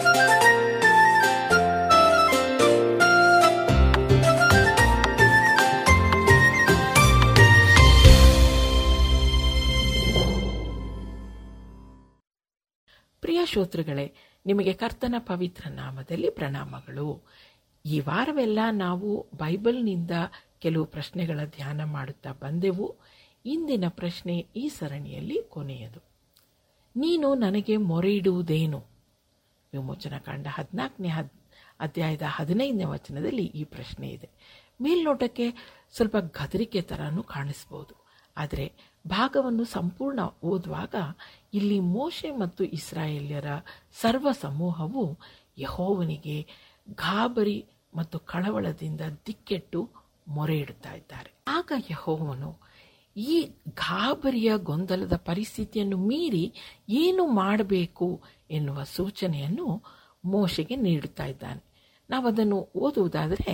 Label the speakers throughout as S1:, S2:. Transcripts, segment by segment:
S1: ಪ್ರಿಯ ಶ್ರೋತೃಗಳೇ ನಿಮಗೆ ಕರ್ತನ ಪವಿತ್ರ ನಾಮದಲ್ಲಿ ಪ್ರಣಾಮಗಳು ಈ ವಾರವೆಲ್ಲ ನಾವು ಬೈಬಲ್ನಿಂದ ಕೆಲವು ಪ್ರಶ್ನೆಗಳ ಧ್ಯಾನ ಮಾಡುತ್ತಾ ಬಂದೆವು ಇಂದಿನ ಪ್ರಶ್ನೆ ಈ ಸರಣಿಯಲ್ಲಿ ಕೊನೆಯದು ನೀನು ನನಗೆ ಮೊರೆ ಇಡುವುದೇನು ವಿಮೋಚನ ಕಾಂಡ ಹದಿನಾಲ್ಕನೇ ಹದ್ ಅಧ್ಯಾಯದ ಹದಿನೈದನೇ ವಚನದಲ್ಲಿ ಈ ಪ್ರಶ್ನೆ ಇದೆ ಮೇಲ್ನೋಟಕ್ಕೆ ಸ್ವಲ್ಪ ಗದರಿಕೆ ಥರನೂ ಕಾಣಿಸ್ಬೋದು ಆದರೆ ಭಾಗವನ್ನು ಸಂಪೂರ್ಣ ಓದುವಾಗ ಇಲ್ಲಿ ಮೋಶೆ ಮತ್ತು ಇಸ್ರಾಯೇಲ್ಯರ ಸರ್ವ ಸಮೂಹವು ಯಹೋವನಿಗೆ ಗಾಬರಿ ಮತ್ತು ಕಳವಳದಿಂದ ದಿಕ್ಕೆಟ್ಟು ಮೊರೆ ಇಡುತ್ತಾ ಇದ್ದಾರೆ ಆಗ ಯಹೋವನು ಈ ಗಾಬರಿಯ ಗೊಂದಲದ ಪರಿಸ್ಥಿತಿಯನ್ನು ಮೀರಿ ಏನು ಮಾಡಬೇಕು ಎನ್ನುವ ಸೂಚನೆಯನ್ನು ಮೋಶೆಗೆ ನೀಡುತ್ತಾ ಇದ್ದಾನೆ ನಾವು ಅದನ್ನು ಓದುವುದಾದರೆ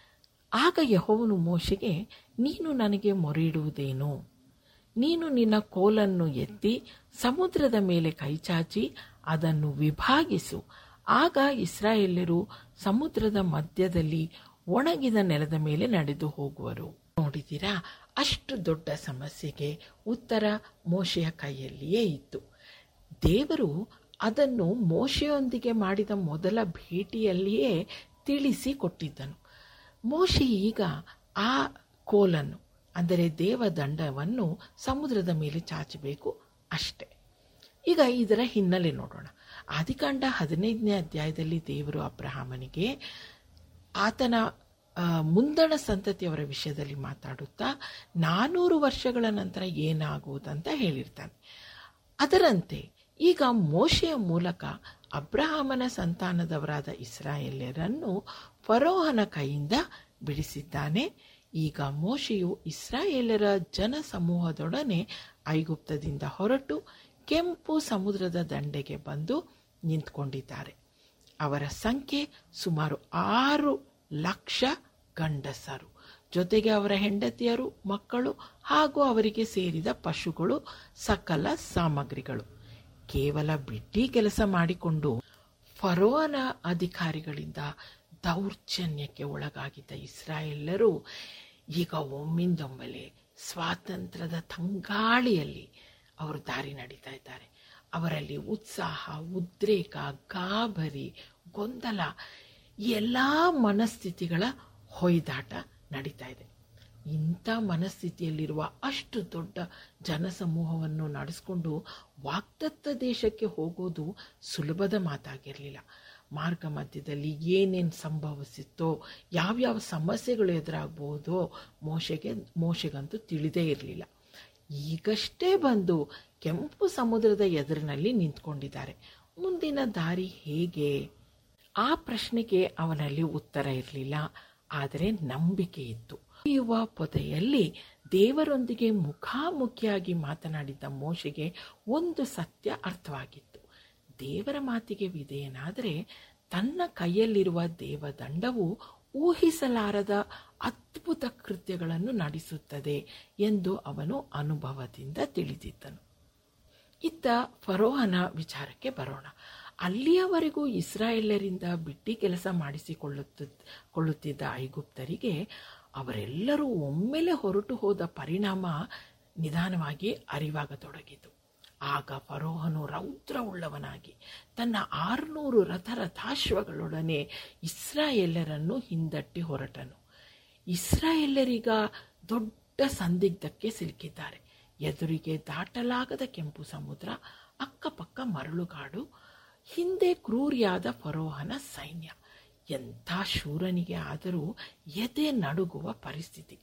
S1: ಆಗ ಯಹೋವನು ಮೋಶೆಗೆ ನೀನು ನನಗೆ ಮೊರೆ ಇಡುವುದೇನು ನೀನು ನಿನ್ನ ಕೋಲನ್ನು ಎತ್ತಿ ಸಮುದ್ರದ ಮೇಲೆ ಕೈಚಾಚಿ ಅದನ್ನು ವಿಭಾಗಿಸು ಆಗ ಇಸ್ರಾಯೇಲ್ಯರು ಸಮುದ್ರದ ಮಧ್ಯದಲ್ಲಿ ಒಣಗಿದ ನೆಲದ ಮೇಲೆ ನಡೆದು ಹೋಗುವರು ನೋಡಿದ್ದೀರಾ ಅಷ್ಟು ದೊಡ್ಡ ಸಮಸ್ಯೆಗೆ ಉತ್ತರ ಮೋಶೆಯ ಕೈಯಲ್ಲಿಯೇ ಇತ್ತು ದೇವರು ಅದನ್ನು ಮೋಶೆಯೊಂದಿಗೆ ಮಾಡಿದ ಮೊದಲ ಭೇಟಿಯಲ್ಲಿಯೇ ತಿಳಿಸಿ ಕೊಟ್ಟಿದ್ದನು ಮೋಶೆ ಈಗ ಆ ಕೋಲನ್ನು ಅಂದರೆ ದೇವದಂಡವನ್ನು ಸಮುದ್ರದ ಮೇಲೆ ಚಾಚಬೇಕು ಅಷ್ಟೆ ಈಗ ಇದರ ಹಿನ್ನೆಲೆ ನೋಡೋಣ ಆದಿಕಾಂಡ ಹದಿನೈದನೇ ಅಧ್ಯಾಯದಲ್ಲಿ ದೇವರು ಅಬ್ರಹಾಮನಿಗೆ ಆತನ ಮುಂದಣ ಸಂತತಿಯವರ ವಿಷಯದಲ್ಲಿ ಮಾತಾಡುತ್ತಾ ನಾನೂರು ವರ್ಷಗಳ ನಂತರ ಏನಾಗುವುದಂತ ಹೇಳಿರ್ತಾನೆ ಅದರಂತೆ ಈಗ ಮೋಶೆಯ ಮೂಲಕ ಅಬ್ರಹಾಮನ ಸಂತಾನದವರಾದ ಇಸ್ರಾಯೇಲ್ಯರನ್ನು ಫರೋಹನ ಕೈಯಿಂದ ಬಿಡಿಸಿದ್ದಾನೆ ಈಗ ಮೋಶೆಯು ಇಸ್ರಾಯೇಲರ ಜನ ಸಮೂಹದೊಡನೆ ಐಗುಪ್ತದಿಂದ ಹೊರಟು ಕೆಂಪು ಸಮುದ್ರದ ದಂಡೆಗೆ ಬಂದು ನಿಂತ್ಕೊಂಡಿದ್ದಾರೆ ಅವರ ಸಂಖ್ಯೆ ಸುಮಾರು ಆರು ಲಕ್ಷ ಗಂಡಸರು ಜೊತೆಗೆ ಅವರ ಹೆಂಡತಿಯರು ಮಕ್ಕಳು ಹಾಗೂ ಅವರಿಗೆ ಸೇರಿದ ಪಶುಗಳು ಸಕಲ ಸಾಮಗ್ರಿಗಳು ಕೇವಲ ಬಿಡ್ಡಿ ಕೆಲಸ ಮಾಡಿಕೊಂಡು ಫರೋನ ಅಧಿಕಾರಿಗಳಿಂದ ದೌರ್ಜನ್ಯಕ್ಕೆ ಒಳಗಾಗಿದ್ದ ಇಸ್ರಾಯೇಲರು ಈಗ ಒಮ್ಮಿಂದೊಮ್ಮೆಲೆ ಸ್ವಾತಂತ್ರ್ಯದ ತಂಗಾಳಿಯಲ್ಲಿ ಅವರು ದಾರಿ ನಡೀತಾ ಇದ್ದಾರೆ ಅವರಲ್ಲಿ ಉತ್ಸಾಹ ಉದ್ರೇಕ ಗಾಬರಿ ಗೊಂದಲ ಎಲ್ಲ ಮನಸ್ಥಿತಿಗಳ ಹೊಯ್ದಾಟ ನಡೀತಾ ಇದೆ ಇಂಥ ಮನಸ್ಥಿತಿಯಲ್ಲಿರುವ ಅಷ್ಟು ದೊಡ್ಡ ಜನಸಮೂಹವನ್ನು ನಡೆಸ್ಕೊಂಡು ವಾಗ್ದತ್ತ ದೇಶಕ್ಕೆ ಹೋಗೋದು ಸುಲಭದ ಮಾತಾಗಿರಲಿಲ್ಲ ಮಾರ್ಗ ಮಧ್ಯದಲ್ಲಿ ಏನೇನು ಸಂಭವಿಸಿತ್ತೋ ಯಾವ್ಯಾವ ಸಮಸ್ಯೆಗಳು ಎದುರಾಗಬಹುದೋ ಮೋಶೆಗೆ ಮೋಶೆಗಂತೂ ತಿಳಿದೇ ಇರಲಿಲ್ಲ ಈಗಷ್ಟೇ ಬಂದು ಕೆಂಪು ಸಮುದ್ರದ ಎದುರಿನಲ್ಲಿ ನಿಂತ್ಕೊಂಡಿದ್ದಾರೆ ಮುಂದಿನ ದಾರಿ ಹೇಗೆ ಆ ಪ್ರಶ್ನೆಗೆ ಅವನಲ್ಲಿ ಉತ್ತರ ಇರಲಿಲ್ಲ ಆದರೆ ನಂಬಿಕೆ ಇತ್ತು ಯುವ ಪೊದೆಯಲ್ಲಿ ದೇವರೊಂದಿಗೆ ಮುಖಾಮುಖಿಯಾಗಿ ಮಾತನಾಡಿದ್ದ ಮೋಶೆಗೆ ಒಂದು ಸತ್ಯ ಅರ್ಥವಾಗಿತ್ತು ದೇವರ ಮಾತಿಗೆ ವಿಧೇಯನಾದರೆ ತನ್ನ ಕೈಯಲ್ಲಿರುವ ದೇವದಂಡವು ಊಹಿಸಲಾರದ ಅದ್ಭುತ ಕೃತ್ಯಗಳನ್ನು ನಡೆಸುತ್ತದೆ ಎಂದು ಅವನು ಅನುಭವದಿಂದ ತಿಳಿದಿದ್ದನು ಇತ್ತ ಫರೋಹನ ವಿಚಾರಕ್ಕೆ ಬರೋಣ ಅಲ್ಲಿಯವರೆಗೂ ಇಸ್ರಾಯೇಲರಿಂದ ಬಿಟ್ಟಿ ಕೆಲಸ ಮಾಡಿಸಿಕೊಳ್ಳುತ್ತಿದ್ದ ಐಗುಪ್ತರಿಗೆ ಅವರೆಲ್ಲರೂ ಒಮ್ಮೆಲೆ ಹೊರಟು ಹೋದ ಪರಿಣಾಮ ನಿಧಾನವಾಗಿ ಅರಿವಾಗತೊಡಗಿತು ಆಗ ಫರೋಹನು ರೌದ್ರವುಳ್ಳವನಾಗಿ ತನ್ನ ಆರುನೂರು ರಥರಥಾಶ್ವಗಳೊಡನೆ ಇಸ್ರಾಯೇಲರನ್ನು ಹಿಂದಟ್ಟಿ ಹೊರಟನು ಇಸ್ರಾಯೇಲರಿಗ ದೊಡ್ಡ ಸಂದಿಗ್ಧಕ್ಕೆ ಸಿಲುಕಿದ್ದಾರೆ ಎದುರಿಗೆ ದಾಟಲಾಗದ ಕೆಂಪು ಸಮುದ್ರ ಅಕ್ಕಪಕ್ಕ ಮರಳುಗಾಡು ಹಿಂದೆ ಕ್ರೂರಿಯಾದ ಫರೋಹನ ಸೈನ್ಯ ಎಂಥ ಶೂರನಿಗೆ ಆದರೂ ಎದೆ ನಡುಗುವ ಪರಿಸ್ಥಿತಿ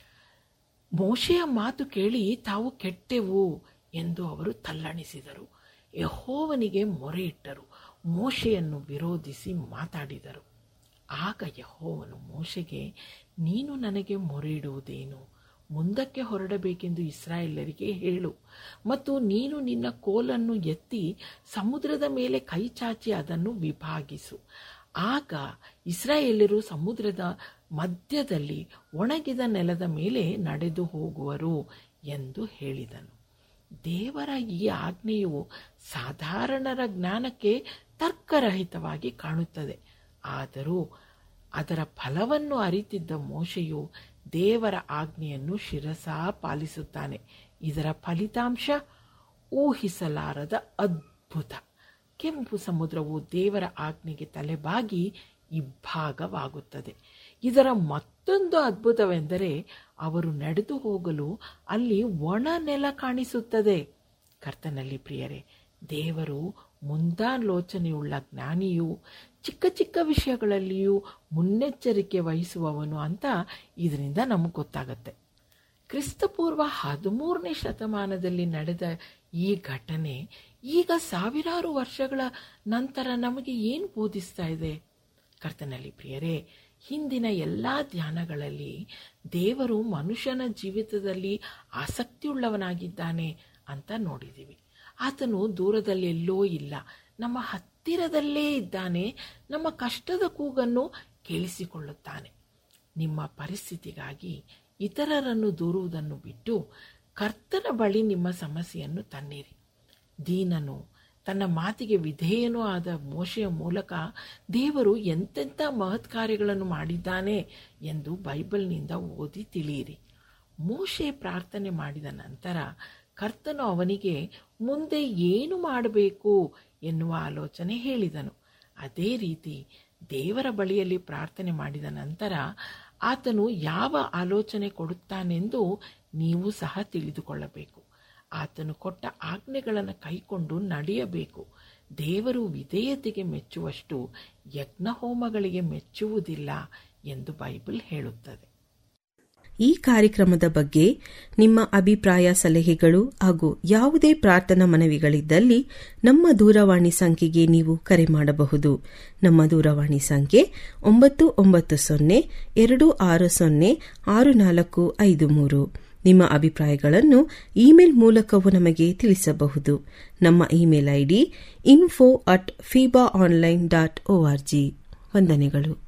S1: ಮೋಶೆಯ ಮಾತು ಕೇಳಿ ತಾವು ಕೆಟ್ಟೆವು ಎಂದು ಅವರು ತಲ್ಲಣಿಸಿದರು ಯಹೋವನಿಗೆ ಮೊರೆ ಇಟ್ಟರು ಮೋಶೆಯನ್ನು ವಿರೋಧಿಸಿ ಮಾತಾಡಿದರು ಆಗ ಯಹೋವನು ಮೋಶೆಗೆ ನೀನು ನನಗೆ ಮೊರೆ ಇಡುವುದೇನು ಮುಂದಕ್ಕೆ ಹೊರಡಬೇಕೆಂದು ಇಸ್ರಾಯೇಲರಿಗೆ ಹೇಳು ಮತ್ತು ನೀನು ನಿನ್ನ ಕೋಲನ್ನು ಎತ್ತಿ ಸಮುದ್ರದ ಮೇಲೆ ಕೈ ಚಾಚಿ ಅದನ್ನು ವಿಭಾಗಿಸು ಆಗ ಇಸ್ರಾಯೇಲರು ಸಮುದ್ರದ ಮಧ್ಯದಲ್ಲಿ ಒಣಗಿದ ನೆಲದ ಮೇಲೆ ನಡೆದು ಹೋಗುವರು ಎಂದು ಹೇಳಿದನು ದೇವರ ಈ ಆಜ್ಞೆಯು ಸಾಧಾರಣರ ಜ್ಞಾನಕ್ಕೆ ತರ್ಕರಹಿತವಾಗಿ ಕಾಣುತ್ತದೆ ಆದರೂ ಅದರ ಫಲವನ್ನು ಅರಿತಿದ್ದ ಮೋಶೆಯು ದೇವರ ಆಜ್ಞೆಯನ್ನು ಶಿರಸಾ ಪಾಲಿಸುತ್ತಾನೆ ಇದರ ಫಲಿತಾಂಶ ಊಹಿಸಲಾರದ ಅದ್ಭುತ ಕೆಂಪು ಸಮುದ್ರವು ದೇವರ ಆಜ್ಞೆಗೆ ತಲೆಬಾಗಿ ಇಬ್ಬಾಗವಾಗುತ್ತದೆ ಇದರ ಮತ್ತೊಂದು ಅದ್ಭುತವೆಂದರೆ ಅವರು ನಡೆದು ಹೋಗಲು ಅಲ್ಲಿ ಒಣ ನೆಲ ಕಾಣಿಸುತ್ತದೆ ಕರ್ತನಲ್ಲಿ ಪ್ರಿಯರೇ ದೇವರು ಮುಂದಾಲೋಚನೆಯುಳ್ಳ ಜ್ಞಾನಿಯು ಚಿಕ್ಕ ಚಿಕ್ಕ ವಿಷಯಗಳಲ್ಲಿಯೂ ಮುನ್ನೆಚ್ಚರಿಕೆ ವಹಿಸುವವನು ಅಂತ ಇದರಿಂದ ನಮಗೆ ಗೊತ್ತಾಗತ್ತೆ ಕ್ರಿಸ್ತಪೂರ್ವ ಹದಿಮೂರನೇ ಶತಮಾನದಲ್ಲಿ ನಡೆದ ಈ ಘಟನೆ ಈಗ ಸಾವಿರಾರು ವರ್ಷಗಳ ನಂತರ ನಮಗೆ ಏನು ಬೋಧಿಸ್ತಾ ಇದೆ ಕರ್ತನಲ್ಲಿ ಪ್ರಿಯರೇ ಹಿಂದಿನ ಎಲ್ಲ ಧ್ಯಾನಗಳಲ್ಲಿ ದೇವರು ಮನುಷ್ಯನ ಜೀವಿತದಲ್ಲಿ ಆಸಕ್ತಿಯುಳ್ಳವನಾಗಿದ್ದಾನೆ ಅಂತ ನೋಡಿದ್ದೀವಿ ಆತನು ದೂರದಲ್ಲೆಲ್ಲೋ ಇಲ್ಲ ನಮ್ಮ ಹತ್ತಿರದಲ್ಲೇ ಇದ್ದಾನೆ ನಮ್ಮ ಕಷ್ಟದ ಕೂಗನ್ನು ಕೇಳಿಸಿಕೊಳ್ಳುತ್ತಾನೆ ನಿಮ್ಮ ಪರಿಸ್ಥಿತಿಗಾಗಿ ಇತರರನ್ನು ದೂರುವುದನ್ನು ಬಿಟ್ಟು ಕರ್ತನ ಬಳಿ ನಿಮ್ಮ ಸಮಸ್ಯೆಯನ್ನು ತನ್ನಿರಿ ದೀನನು ತನ್ನ ಮಾತಿಗೆ ವಿಧೇಯನೂ ಆದ ಮೋಶೆಯ ಮೂಲಕ ದೇವರು ಎಂತೆಂಥ ಮಹತ್ ಕಾರ್ಯಗಳನ್ನು ಮಾಡಿದ್ದಾನೆ ಎಂದು ಬೈಬಲ್ನಿಂದ ಓದಿ ತಿಳಿಯಿರಿ ಮೋಶೆ ಪ್ರಾರ್ಥನೆ ಮಾಡಿದ ನಂತರ ಕರ್ತನು ಅವನಿಗೆ ಮುಂದೆ ಏನು ಮಾಡಬೇಕು ಎನ್ನುವ ಆಲೋಚನೆ ಹೇಳಿದನು ಅದೇ ರೀತಿ ದೇವರ ಬಳಿಯಲ್ಲಿ ಪ್ರಾರ್ಥನೆ ಮಾಡಿದ ನಂತರ ಆತನು ಯಾವ ಆಲೋಚನೆ ಕೊಡುತ್ತಾನೆಂದು ನೀವು ಸಹ ತಿಳಿದುಕೊಳ್ಳಬೇಕು ಆತನು ಕೊಟ್ಟ ಆಜ್ಞೆಗಳನ್ನು ಕೈಕೊಂಡು ನಡೆಯಬೇಕು ದೇವರು ವಿಧೇಯತೆಗೆ ಮೆಚ್ಚುವಷ್ಟು ಯಜ್ಞಹೋಮಗಳಿಗೆ ಮೆಚ್ಚುವುದಿಲ್ಲ ಎಂದು ಬೈಬಲ್ ಹೇಳುತ್ತದೆ
S2: ಈ ಕಾರ್ಯಕ್ರಮದ ಬಗ್ಗೆ ನಿಮ್ಮ ಅಭಿಪ್ರಾಯ ಸಲಹೆಗಳು ಹಾಗೂ ಯಾವುದೇ ಪ್ರಾರ್ಥನಾ ಮನವಿಗಳಿದ್ದಲ್ಲಿ ನಮ್ಮ ದೂರವಾಣಿ ಸಂಖ್ಯೆಗೆ ನೀವು ಕರೆ ಮಾಡಬಹುದು ನಮ್ಮ ದೂರವಾಣಿ ಸಂಖ್ಯೆ ಒಂಬತ್ತು ಒಂಬತ್ತು ಸೊನ್ನೆ ಎರಡು ಆರು ಸೊನ್ನೆ ಆರು ನಾಲ್ಕು ಐದು ಮೂರು ನಿಮ್ಮ ಅಭಿಪ್ರಾಯಗಳನ್ನು ಇಮೇಲ್ ಮೂಲಕವೂ ನಮಗೆ ತಿಳಿಸಬಹುದು ನಮ್ಮ email ID info at fiba online dot O R G ವಂದನೆಗಳು